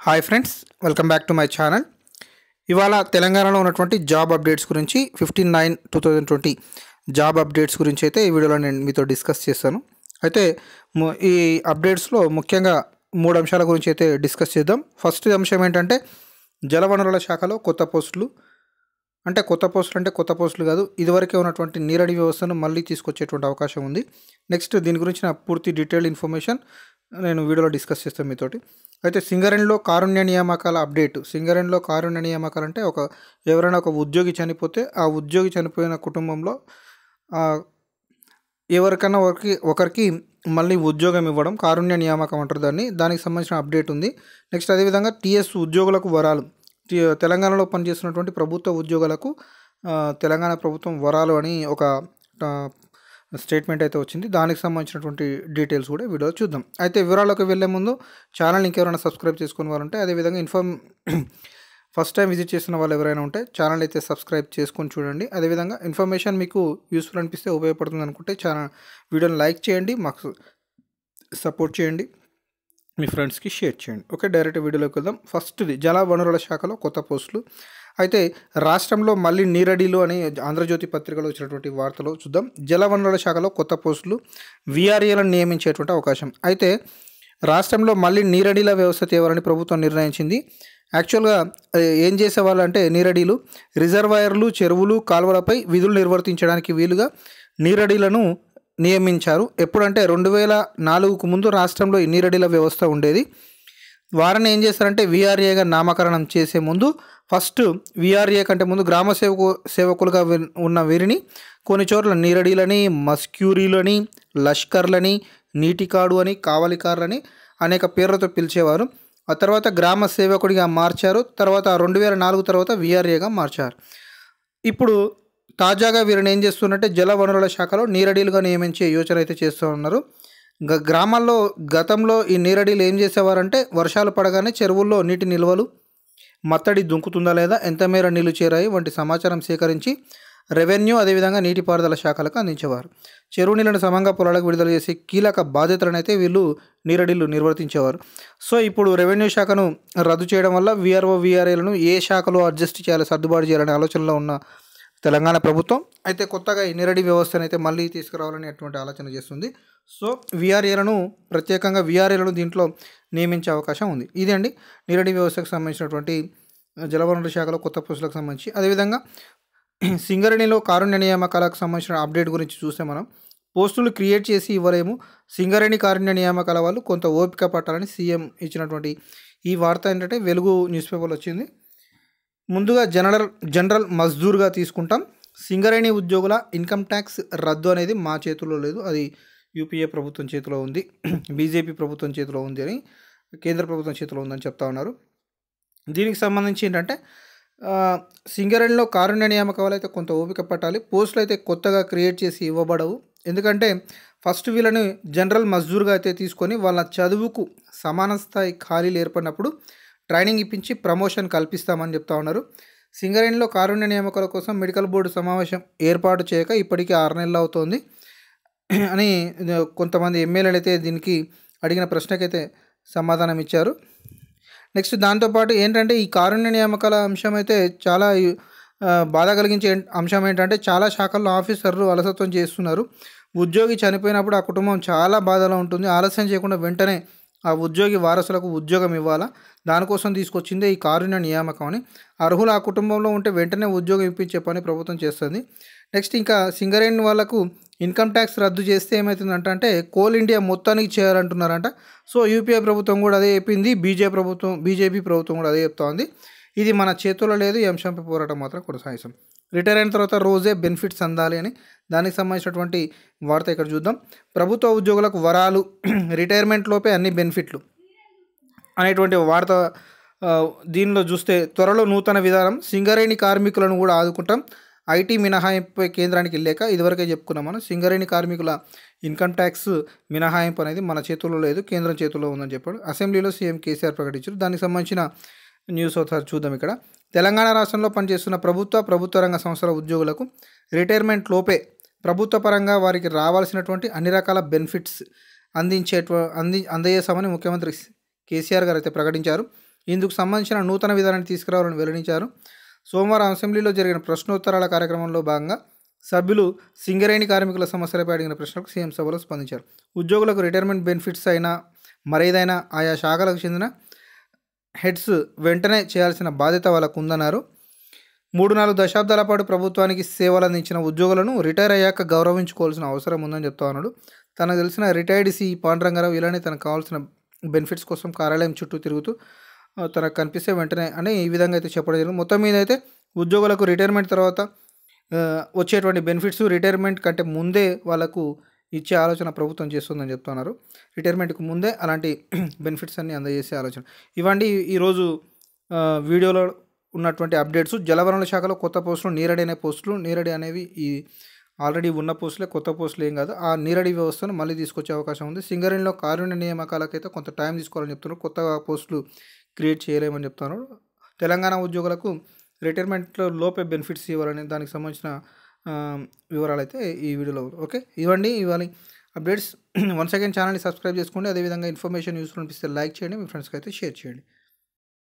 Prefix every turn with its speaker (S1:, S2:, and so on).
S1: Hi friends welcome back to my channel ఇవాళ తెలంగాణలో ఉన్నటువంటి జాబ్ అప్డేట్స్ గురించి fifteen nine two thousand twenty job updates గురించి అయితే ఈ వీడియోలో నేను మీతో డిస్కస్ చేస్తాను అయితే ము- ఈ అప్డేట్స్లో ముఖ్యంగా మూడు అంశాల గురించి అయితే డిస్కస్ చేద్దాం ఫస్ట్ అంశం ఏంటంటే జలవనరుల శాఖలో కొత్త పోస్టులు అంటే కొత్త పోస్టులు అంటే కొత్త పోస్టులు కాదు ఇదివరకే ఉన్నటువంటి నీరడి వ్యవస్థను మళ్ళీ తీసుకొచ్చేటువంటి అవకాశం ఉంది నెక్స్ట్ దీని గురించిన పూర్తి డీటెయిల్డ్ ఇన్ఫర్మేషన్ నేను వీడియోలో డిస్కస్ చేస్తాను మీతోటి అయితే సింగరేణిలో కారుణ్య నియామకాల అప్డేట్ సింగరేణిలో కారుణ్య నియామకాలు అంటే ఒక ఎవరైనా ఒక ఉద్యోగి చనిపోతే ఆ ఉద్యోగి చనిపోయిన కుటుంబంలో ఆ, ఎవరికైనా ఒకరికి ఒకరికి మళ్ళీ ఉద్యోగం ఇవ్వడం కారుణ్య నియామకం అంటారు దాన్ని దానికి సంబంధించిన అప్డేట్ ఉంది నెక్స్ట్ అదేవిధంగా టీఎస్ ఉద్యోగులకు వరాలు టీ- తెలంగాణలో పనిచేస్తున్నటువంటి ప్రభుత్వ ఉద్యోగులకు ఆ, తెలంగాణ ప్రభుత్వం వరాలు అని ఒక ఆ, స్టేట్మెంట్ అయితే వచ్చింది దానికి సంబంధించినటువంటి డీటెయిల్స్ కూడా ఈ వీడియోలో చూద్దాం అయితే వివరాలకు వెళ్ళే ముందు ఛానల్ ఇంకెవరైనా సబ్స్క్రైబ్ చేసుకునే వాళ్ళు ఉంటే అదేవిధంగా ఇన్ఫార్మ్ ఫస్ట్ టైం విజిట్ చేసిన వాళ్ళు ఎవరైనా ఉంటే ఛానల్ అయితే సబ్స్క్రైబ్ చేసుకొని చూడండి అదేవిధంగా ఇన్ఫర్మేషన్ మీకు యూస్ఫుల్ అనిపిస్తే ఉపయోగపడుతుంది అనుకుంటే ఛానల్ వీడియోని లైక్ చేయండి మాకు సపోర్ట్ చేయండి మీ ఫ్రెండ్స్కి షేర్ చేయండి ఓకే డైరెక్ట్ వీడియోలోకి వెళ్దాం ఫస్ట్ది జల వనరుల శాఖలో కొత్త పోస్టులు అయితే రాష్ట్రంలో మళ్ళీ నీరడిలు అని ఆంధ్రజ్యోతి పత్రికలో వచ్చినటువంటి వార్తలో చూద్దాం జల వనరుల శాఖలో కొత్త పోస్టులు విఆర్ఏలను నియమించేటువంటి అవకాశం అయితే రాష్ట్రంలో మళ్ళీ నీరడీల వ్యవస్థ తేవాలని ప్రభుత్వం నిర్ణయించింది యాక్చువల్గా ఆ, ఏం చేసేవాళ్ళు అంటే నీరడీలు రిజర్వాయర్లు చెరువులు కాలువలపై విధులు నిర్వర్తించడానికి వీలుగా నీరడీలను నియమించారు ఎప్పుడంటే రెండు వేల నాలుగుకు ముందు రాష్ట్రంలో ఈ నీరడీల వ్యవస్థ ఉండేది వారిని ఏం చేస్తారంటే విఆర్ఏగా నామకరణం చేసే ముందు ఫస్ట్ విఆర్ఏ కంటే ముందు గ్రామ సేవకు సేవకులుగా వి- ఉన్న వీరిని కొన్ని చోట్ల నీరడీలని మస్క్యూరీలని లష్కర్లని నీటికాడు అని కావలికారులని అనేక పేర్లతో పిలిచేవారు ఆ తర్వాత గ్రామ సేవకుడిగా మార్చారు తర్వాత రెండు వేల నాలుగు తర్వాత విఆర్ఏగా మార్చారు ఇప్పుడు తాజాగా వీరిని ఏం చేస్తున్నట్టే జల వనరుల శాఖలో నీరడీలుగా నియమించే యోచన అయితే చేస్తూ ఉన్నారు గ- గ్రామాల్లో గతంలో ఈ నీరడీలు ఏం చేసేవారంటే వర్షాలు పడగానే చెరువుల్లో నీటి నిల్వలు మత్తడి దుంకుతుందా లేదా ఎంత మేర నీళ్లు చేరాయి వంటి సమాచారం సేకరించి రెవెన్యూ అదేవిధంగా నీటిపారుదల శాఖలకు అందించేవారు చెరువు నీళ్ళను సమంగా పొలాలకు విడుదల చేసే కీలక బాధ్యతలను అయితే వీళ్ళు నీరడీలు నిర్వర్తించేవారు సో ఇప్పుడు రెవెన్యూ శాఖను రద్దు చేయడం వల్ల విఆర్ఓ విఆర్ఏలను ఏ శాఖలో అడ్జస్ట్ చేయాలి సర్దుబాటు చేయాలనే ఆలోచనలో ఉన్న తెలంగాణ ప్రభుత్వం అయితే కొత్తగా ఈ నిరడి వ్యవస్థను అయితే మళ్ళీ తీసుకురావాలని అటువంటి ఆలోచన చేస్తుంది సో విఆర్ఏలను ప్రత్యేకంగా విఆర్ఏలను దీంట్లో నియమించే అవకాశం ఉంది ఇది అండి నిరడి వ్యవస్థకు సంబంధించినటువంటి జలవనరుల శాఖలో కొత్త పోస్టులకు సంబంధించి అదేవిధంగా సింగరేణిలో కారుణ్య నియామకాలకు సంబంధించిన అప్డేట్ గురించి చూస్తే మనం పోస్టులు క్రియేట్ చేసి ఇవ్వలేము సింగరేణి కారుణ్య నియామకాల వాళ్ళు కొంత ఓపిక పట్టాలని సీఎం ఇచ్చినటువంటి ఈ వార్త ఏంటంటే వెలుగు న్యూస్ పేపర్లో వచ్చింది ముందుగా జనరల్ జనరల్ మజ్దూర్గా తీసుకుంటాం సింగరేణి ఉద్యోగుల ఇన్కమ్ ట్యాక్స్ రద్దు అనేది మా చేతిలో లేదు అది యూపీఏ ప్రభుత్వం చేతిలో ఉంది బీజేపీ ప్రభుత్వం చేతిలో ఉంది అని కేంద్ర ప్రభుత్వం చేతిలో ఉందని చెప్తా ఉన్నారు దీనికి సంబంధించి ఏంటంటే ఆ, సింగరేణిలో కారుణ్య నియామకాలు అయితే కొంత ఓపిక పట్టాలి పోస్టులు అయితే కొత్తగా క్రియేట్ చేసి ఇవ్వబడవు ఎందుకంటే ఫస్ట్ వీళ్ళని జనరల్ మజ్దూర్గా అయితే తీసుకొని వాళ్ళ చదువుకు సమాన స్థాయి ఖాళీలు ఏర్పడినప్పుడు ట్రైనింగ్ ఇప్పించి ప్రమోషన్ కల్పిస్తామని చెప్తా ఉన్నారు సింగరేణిలో కారుణ్య నియామకాల కోసం మెడికల్ బోర్డు సమావేశం ఏర్పాటు చేయక ఇప్పటికీ ఆరు నెలలు అవుతోంది అని ఇది కొంతమంది ఎమ్మెల్యేలు అయితే దీనికి అడిగిన ప్రశ్నకైతే సమాధానం ఇచ్చారు నెక్స్ట్ దాంతోపాటు ఏంటంటే ఈ కారుణ్య నియామకాల అంశం అయితే చాలా ఆ, బాధ కలిగించే ఏం- అంశం ఏంటంటే చాలా శాఖల్లో ఆఫీసర్లు అలసత్వం చేస్తున్నారు ఉద్యోగి చనిపోయినప్పుడు ఆ కుటుంబం చాలా బాధలో ఉంటుంది ఆలస్యం చేయకుండా వెంటనే ఆ ఉద్యోగి వారసులకు ఉద్యోగం ఇవ్వాలా దానికోసం తీసుకొచ్చిందే ఈ కారుణ్య నియామకం అని అర్హులు ఆ కుటుంబంలో ఉంటే వెంటనే ఉద్యోగం ఇప్పించే పని ప్రభుత్వం చేస్తుంది నెక్స్ట్ ఇంకా సింగరేణి వాళ్ళకు ఇన్కమ్ ట్యాక్స్ రద్దు చేస్తే ఏమవుతుందంట అంటే కోల్ ఇండియా మొత్తానికి చేయాలంటున్నారంట సో యూపీఐ ప్రభుత్వం కూడా అదే చెప్పింది బీజేపీ ప్రభుత్వం బీజేపీ ప్రభుత్వం కూడా అదే చెప్తా ఉంది ఇది మన చేతుల్లో లేదు ఈ అంశంపై పోరాటం మాత్రం కొనసాగిస్తాం రిటైర్ అయిన తర్వాత రోజే బెనిఫిట్స్ అందాలి అని దానికి సంబంధించినటువంటి వార్త ఇక్కడ చూద్దాం ప్రభుత్వ ఉద్యోగులకు వరాలు రిటైర్మెంట్ లోపే అన్ని బెనిఫిట్లు అనేటువంటి వార్త ఆ, దీనిలో చూస్తే త్వరలో నూతన విధానం సింగరేణి కార్మికులను కూడా ఆదుకుంటాం ఐటీ మినహాయింపు కేంద్రానికి వెళ్ళాక ఇదివరకే చెప్పుకున్నాం మనం సింగరేణి కార్మికుల ఇన్కమ్ ట్యాక్స్ మినహాయింపు అనేది మన చేతుల్లో లేదు కేంద్రం చేతుల్లో ఉందని చెప్పాడు అసెంబ్లీలో సీఎం కేసీఆర్ ప్రకటించారు దానికి సంబంధించిన న్యూస్ ఒకసారి చూద్దాం ఇక్కడ తెలంగాణ రాష్ట్రంలో పనిచేస్తున్న ప్రభుత్వ ప్రభుత్వ రంగ సంస్థల ఉద్యోగులకు రిటైర్మెంట్ లోపే ప్రభుత్వ పరంగా వారికి రావాల్సినటువంటి అన్ని రకాల బెనిఫిట్స్ అందించేట అంది అందజేస్తామని ముఖ్యమంత్రి కేసీఆర్ గారు అయితే ప్రకటించారు ఇందుకు సంబంధించిన నూతన విధానాన్ని తీసుకురావాలని వెల్లడించారు సోమవారం అసెంబ్లీలో జరిగిన ప్రశ్నోత్తరాల కార్యక్రమంలో భాగంగా సభ్యులు సింగరేణి కార్మికుల సమస్యలపై అడిగిన ప్రశ్నలకు సీఎం సభలో స్పందించారు ఉద్యోగులకు రిటైర్మెంట్ బెనిఫిట్స్ అయినా మరేదైనా ఆయా శాఖలకు చెందిన హెడ్స్ వెంటనే చేయాల్సిన బాధ్యత వాళ్ళకు ఉందన్నారు మూడు నాలుగు దశాబ్దాల పాటు ప్రభుత్వానికి సేవలు అందించిన ఉద్యోగులను రిటైర్ అయ్యాక గౌరవించుకోవాల్సిన అవసరం ఉందని చెప్తా ఉన్నాడు తనకు తెలిసిన రిటైర్డ్ సి పాండురంగారావు ఇలానే తనకు కావాల్సిన బెనిఫిట్స్ కోసం కార్యాలయం చుట్టూ తిరుగుతూ ఆ, తనకు కనిపిస్తే వెంటనే అని ఈ విధంగా అయితే చెప్పడం జరిగింది మొత్తం మీద అయితే ఉద్యోగులకు రిటైర్మెంట్ తర్వాత ఆ, వచ్చేటువంటి బెనిఫిట్స్ రిటైర్మెంట్ కంటే ముందే వాళ్ళకు ఇచ్చే ఆలోచన ప్రభుత్వం చేస్తుందని చెప్తున్నారు రిటైర్మెంట్కి ముందే అలాంటి బెనిఫిట్స్ అన్ని అందజేసే ఆలోచన ఇవ్వండి ఈరోజు ఆ, వీడియోలో ఉన్నటువంటి అప్డేట్స్ జలవనరుల శాఖలో కొత్త పోస్టులు నీరడి అనే పోస్టులు నీరడి అనేవి ఈ ఆల్రెడీ ఉన్న పోస్టులే కొత్త పోస్టులు ఏం కాదు ఆ నీరడి వ్యవస్థను మళ్ళీ తీసుకొచ్చే అవకాశం ఉంది సింగరేణిలో కారుణ్య నియామకాలకైతే కొంత టైం తీసుకోవాలని చెప్తున్నారు కొత్త పోస్టులు క్రియేట్ చేయలేమని చెప్తున్నారు తెలంగాణ ఉద్యోగులకు రిటైర్మెంట్లో లోపే బెనిఫిట్స్ ఇవ్వాలని దానికి సంబంధించిన ఆ, వివరాలు అయితే ఈ వీడియోలో ఉంది. ఓకే ఇవ్వండి ఇవ్వాలి అప్డేట్స్ వన్స్ అగైన్ ఛానల్ని సబ్స్క్రైబ్ చేసుకోండి అదేవిధంగా ఇన్ఫర్మేషన్ యూస్ఫుల్ అనిపిస్తే లైక్ చేయండి మీ ఫ్రెండ్స్కి అయితే షేర్ చేయండి